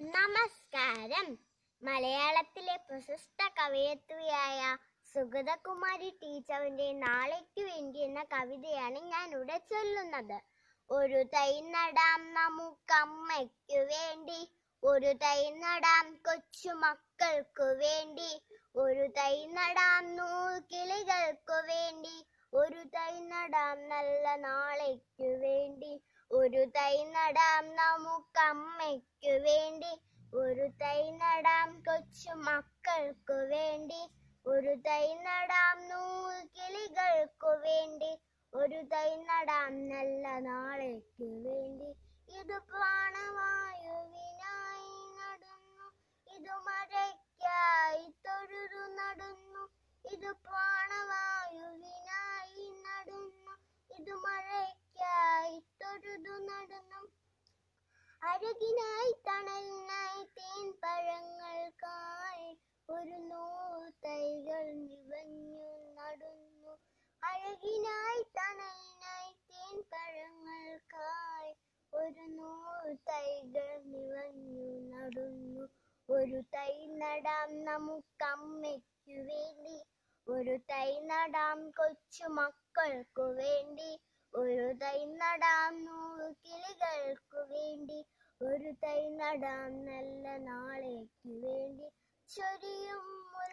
നമസ്കാരം മലയാളത്തിലെ പ്രശസ്ത കവയത്രിയായ സുഗതകുമാരി ടീച്ചറിന്റെ നാളേക്ക് വേണ്ടി എന്ന കവിതയാണ് ഞാൻ ഇവിടെ ചൊല്ലുന്നത് ഒരു തൈ നടാം നമുക്കമ്മയ്ക്കു വേണ്ടി ഒരു തൈ നടാം കൊച്ചു മക്കൾക്കു വേണ്ടി ഒരു തൈ നടാം നൂൽക്കിളികൾക്കു വേണ്ടി ഒരു തൈ നടാം നല്ല നാളേക്കു വേണ്ടി ഒരു തൈ നടാം നമുക്കമ്മയ്ക്കു വേണ്ടി ഒരു തൈ നടാം കൊച്ചു മക്കൾക്കു വേണ്ടി ഒരു തൈ നടാം നൂൽക്കിളികൾക്കു വേണ്ടി ഒരു തൈ നടാം നല്ല നാളേക്കു വേണ്ടി ഇത് പ്രാണവായുവിനായി നടുന്നു ഇത് മഴയ്ക്കായി തൊഴുതു നടുന്നു ഇത് പ്രാണവായുവിനായി നടുന്നു ഇത് മഴയ്ക്കായി തൊഴുതു നടുന്നു അഴകിനായി തണലിനായി തേൻ പഴങ്ങൾക്കായി ഒരു നൂറ് തൈകൾ നിറഞ്ഞു നടുന്നു അഴകിനായി തണലിനായി തേൻ പഴങ്ങൾക്കായി ഒരു നൂറ് തൈകൾ നിറഞ്ഞു നടുന്നു ഒരു തൈ നടാം നമുക്കമ്മയ്ക്കു വേണ്ടി ഒരു തൈ നടാം കൊച്ചു മക്കൾക്കു വേണ്ടി ഒരു തൈ നടാം നൂറ് കിളികൾക്കു വേണ്ടി ഒരു തൈ നടാം നല്ല നാളേക്ക് വേണ്ടി ചൊരിയും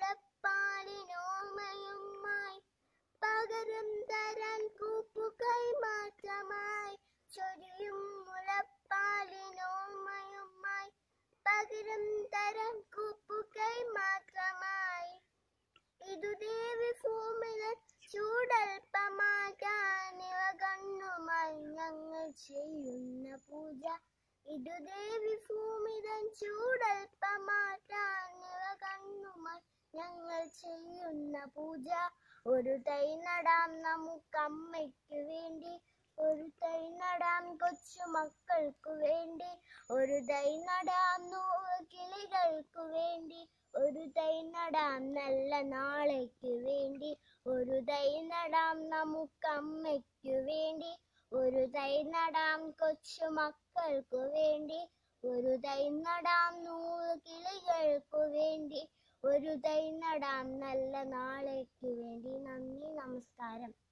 മുലപ്പാലിനോമയുമായി പകരം തരാൻ കൂപ്പുകൈ മാറ്റമായി ചൊരിയും മുലപ്പാലിനോമയുമായി പകരം തരാൻ കൂപ്പുകൈ മാത്രമായി ഇതു ദേവി ഭൂമികൾ ചൂടൽപ്പമാകാൻ ഇവ കണ്ണുമായി ഞങ്ങൾ ചെയ്യുന്ന പൂജ ഇതു ദേവി ഭൂമിതൻ ചൂടൽപ്പമാകാൻ ഇവ കണ്ണുമായി ഞങ്ങൾ ചെയ്യുന്ന പൂജ ഒരു തൈ നടാം നമുക്കമ്മയ്ക്ക് വേണ്ടി ഒരു തൈ നടാം കൊച്ചു മക്കൾക്കു വേണ്ടി ഒരു തൈ നടാം നൂറ് കിളികൾക്കു വേണ്ടി ഒരു തൈ നടാം നല്ല നാളേക്ക് വേണ്ടി ഒരു തൈ നടാം നമുക്കമ്മയ്ക്കു വേണ്ടി ഒരു തൈ നടാം കൊച്ചു മക്കൾക്കു വേണ്ടി ഒരു തൈ നടാം നൂറ് കിളികൾക്കു വേണ്ടി ഒരു തൈ നടാം നല്ല നാളേക്ക് വേണ്ടി നന്ദി നമസ്കാരം